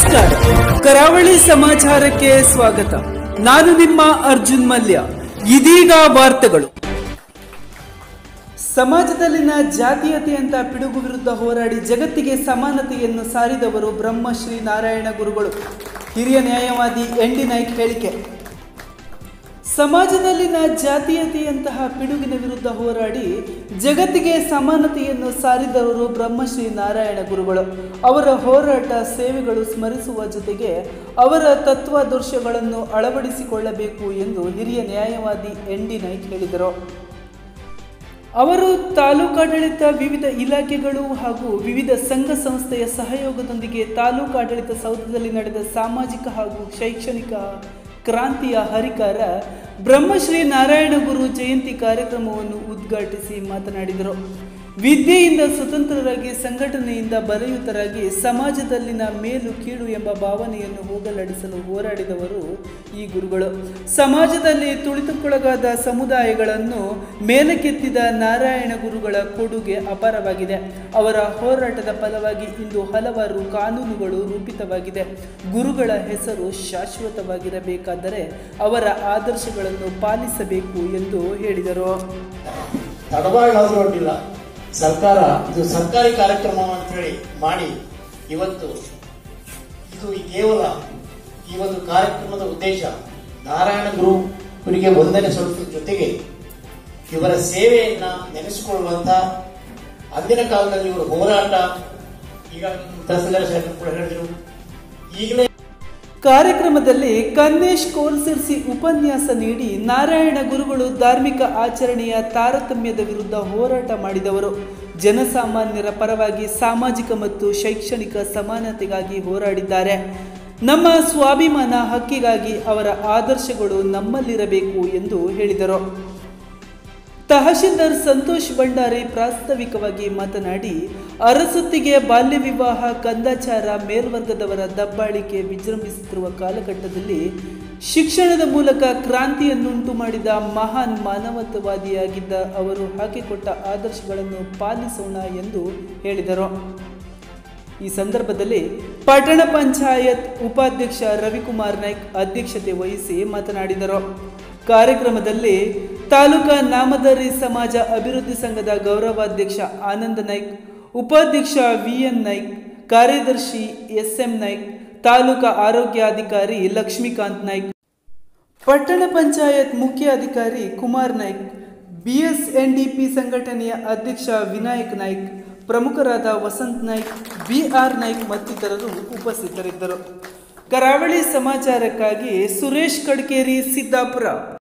ನಮಸ್ಕಾರ ಕರಾವಳಿ ಸಮಾಚಾರಕ್ಕೆ ಸ್ವಾಗತ ನಾನು ನಿಮ್ಮ ಅರ್ಜುನ್ ಮಲ್ಯ ಇದೀಗ ವಾರ್ತೆಗಳು ಸಮಾಜದಲ್ಲಿನ ಜಾತೀಯತೆಯಂತ ಪಿಡುಗು ವಿರುದ್ಧ ಹೋರಾಡಿ ಜಗತ್ತಿಗೆ ಸಮಾನತೆಯನ್ನು ಸಾರಿದವರು ಬ್ರಹ್ಮಶ್ರೀ ನಾರಾಯಣ ಗುರುಗಳು ಹಿರಿಯ ನ್ಯಾಯವಾದಿ ಎನ್ ಡಿ ನಾಯ್ಕ್ ಹೇಳಿಕೆ ಸಮಾಜದಲ್ಲಿನ ಜಾತೀಯತೆಯಂತಹ ಪಿಡುಗಿನ ವಿರುದ್ಧ ಹೋರಾಡಿ ಜಗತ್ತಿಗೆ ಸಮಾನತೆಯನ್ನು ಸಾರಿದವರು ಬ್ರಹ್ಮಶ್ರೀ ನಾರಾಯಣ ಗುರುಗಳು ಅವರ ಹೋರಾಟ ಸೇವೆಗಳು ಸ್ಮರಿಸುವ ಜೊತೆಗೆ ಅವರ ತತ್ವಾದರ್ಶಗಳನ್ನು ಅಳವಡಿಸಿಕೊಳ್ಳಬೇಕು ಎಂದು ಹಿರಿಯ ನ್ಯಾಯವಾದಿ ಎನ್ ಡಿ ನಾಯ್ಕ್ ಹೇಳಿದರು ಅವರು ತಾಲೂಕಾಡಳಿತ ವಿವಿಧ ಇಲಾಖೆಗಳು ಹಾಗೂ ವಿವಿಧ ಸಂಘ ಸಂಸ್ಥೆಯ ಸಹಯೋಗದೊಂದಿಗೆ ತಾಲೂಕಾಡಳಿತ ಸೌಧದಲ್ಲಿ ನಡೆದ ಸಾಮಾಜಿಕ ಹಾಗೂ ಶೈಕ್ಷಣಿಕ ಕ್ರಾಂತಿಯ ಹರಿಕಾರ ಬ್ರಹ್ಮಶ್ರೀ ನಾರಾಯಣ ಗುರು ಜಯಂತಿ ಕಾರ್ಯಕ್ರಮವನ್ನು ಉದ್ಘಾಟಿಸಿ ಮಾತನಾಡಿದರು ವಿದ್ಯೆಯಿಂದ ಸ್ವತಂತ್ರರಾಗಿ ಸಂಘಟನೆಯಿಂದ ಬಲಯುತರಾಗಿ ಸಮಾಜದಲ್ಲಿನ ಮೇಲು ಕೀಳು ಎಂಬ ಭಾವನೆಯನ್ನು ಹೋಗಲಾಡಿಸಲು ಹೋರಾಡಿದವರು ಈ ಗುರುಗಳು ಸಮಾಜದಲ್ಲಿ ತುಳಿತಕ್ಕೊಳಗಾದ ಸಮುದಾಯಗಳನ್ನು ಮೇಲಕ್ಕೆತ್ತಿದ ನಾರಾಯಣ ಗುರುಗಳ ಕೊಡುಗೆ ಅಪಾರವಾಗಿದೆ ಅವರ ಹೋರಾಟದ ಫಲವಾಗಿ ಇಂದು ಹಲವಾರು ಕಾನೂನುಗಳು ರೂಪಿತವಾಗಿದೆ ಗುರುಗಳ ಹೆಸರು ಶಾಶ್ವತವಾಗಿರಬೇಕಾದರೆ ಅವರ ಆದರ್ಶಗಳನ್ನು ಪಾಲಿಸಬೇಕು ಎಂದು ಹೇಳಿದರು ತಡವಾಗಾದ್ರೂ ಅಡ್ಡಿಲ್ಲ ಸರ್ಕಾರ ಇದು ಸರ್ಕಾರಿ ಕಾರ್ಯಕ್ರಮ ಅಂತ ಹೇಳಿ ಮಾಡಿ ಇವತ್ತು ಇದು ಕೇವಲ ಈ ಒಂದು ಕಾರ್ಯಕ್ರಮದ ಉದ್ದೇಶ ನಾರಾಯಣ ಗುರು ಅವರಿಗೆ ವಂದನೆ ಸಲ್ಲಿಸುವ ಜೊತೆಗೆ ಇವರ ಸೇವೆಯನ್ನ ನೆನೆಸಿಕೊಳ್ಳುವಂತ ಅಂದಿನ ಕಾಲದಲ್ಲಿ ಇವರ ಹೋರಾಟ ಈಗ ತಹಸೀಲ್ದಾರ್ ಸಾಹೇಬರು ಕೂಡ ಹೇಳಿದರು ಈಗಲೇ ಕಾರ್ಯಕ್ರಮದಲ್ಲಿ ಕನ್ನೇಶ್ ಕೋಲ್ಸಿರ್ಸಿ ಉಪನ್ಯಾಸ ನೀಡಿ ನಾರಾಯಣ ಗುರುಗಳು ಧಾರ್ಮಿಕ ಆಚರಣೆಯ ತಾರತಮ್ಯದ ವಿರುದ್ಧ ಹೋರಾಟ ಮಾಡಿದವರು ಜನಸಾಮಾನ್ಯರ ಪರವಾಗಿ ಸಾಮಾಜಿಕ ಮತ್ತು ಶೈಕ್ಷಣಿಕ ಸಮಾನತೆಗಾಗಿ ಹೋರಾಡಿದ್ದಾರೆ ನಮ್ಮ ಸ್ವಾಭಿಮಾನ ಹಕ್ಕಿಗಾಗಿ ಅವರ ಆದರ್ಶಗಳು ನಮ್ಮಲ್ಲಿರಬೇಕು ಎಂದು ಹೇಳಿದರು ತಹಶೀಲ್ದಾರ್ ಸಂತೋಷ್ ಭಂಡಾರಿ ಪ್ರಾಸ್ತಾವಿಕವಾಗಿ ಮಾತನಾಡಿ ಅರಸೊತ್ತಿಗೆ ಬಾಲ್ಯ ವಿವಾಹ ಕಂದಾಚಾರ ಮೇಲ್ವರ್ಗದವರ ದಬ್ಬಾಳಿಕೆ ವಿಜೃಂಭಿಸುತ್ತಿರುವ ಕಾಲಘಟ್ಟದಲ್ಲಿ ಶಿಕ್ಷಣದ ಮೂಲಕ ಕ್ರಾಂತಿಯನ್ನುಂಟು ಮಾಡಿದ ಮಹಾನ್ ಮಾನವತಾವಾದಿಯಾಗಿದ್ದ ಅವರು ಹಾಕಿಕೊಟ್ಟ ಆದರ್ಶಗಳನ್ನು ಪಾಲಿಸೋಣ ಎಂದು ಹೇಳಿದರು ಈ ಸಂದರ್ಭದಲ್ಲಿ ಪಟ್ಟಣ ಪಂಚಾಯತ್ ಉಪಾಧ್ಯಕ್ಷ ರವಿಕುಮಾರ್ ನಾಯ್ಕ್ ಅಧ್ಯಕ್ಷತೆ ವಹಿಸಿ ಮಾತನಾಡಿದರು ಕಾರ್ಯಕ್ರಮದಲ್ಲಿ ತಾಲೂಕಾ ನಾಮಧಾರಿ ಸಮಾಜ ಅಭಿವೃದ್ಧಿ ಸಂಘದ ಗೌರವಾಧ್ಯಕ್ಷ ಆನಂದ ನಾಯ್ಕ್ ಉಪಾಧ್ಯಕ್ಷ ವಿಎನ್ ನಾಯ್ಕ್ ಕಾರ್ಯದರ್ಶಿ ಎಸ್ಎಂ ನಾಯ್ಕ್ ತಾಲೂಕಾ ಆರೋಗ್ಯಾಧಿಕಾರಿ ಲಕ್ಷ್ಮೀಕಾಂತ್ ನಾಯ್ಕ್ ಪಟ್ಟಣ ಪಂಚಾಯತ್ ಮುಖ್ಯ ಅಧಿಕಾರಿ ಕುಮಾರ್ ನಾಯ್ಕ್ ಬಿಎಸ್ಎನ್ಡಿಪಿ ಸಂಘಟನೆಯ ಅಧ್ಯಕ್ಷ ವಿನಾಯಕ್ ನಾಯ್ಕ್ ಪ್ರಮುಖರಾದ ವಸಂತ್ ನಾಯ್ಕ್ ಬಿಆರ್ ನಾಯ್ಕ್ ಮತ್ತಿತರರು ಉಪಸ್ಥಿತರಿದ್ದರು ಕರಾವಳಿ ಸಮಾಚಾರಕ್ಕಾಗಿ ಸುರೇಶ್ ಕಡ್ಕೇರಿ ಸಿದ್ದಾಪುರ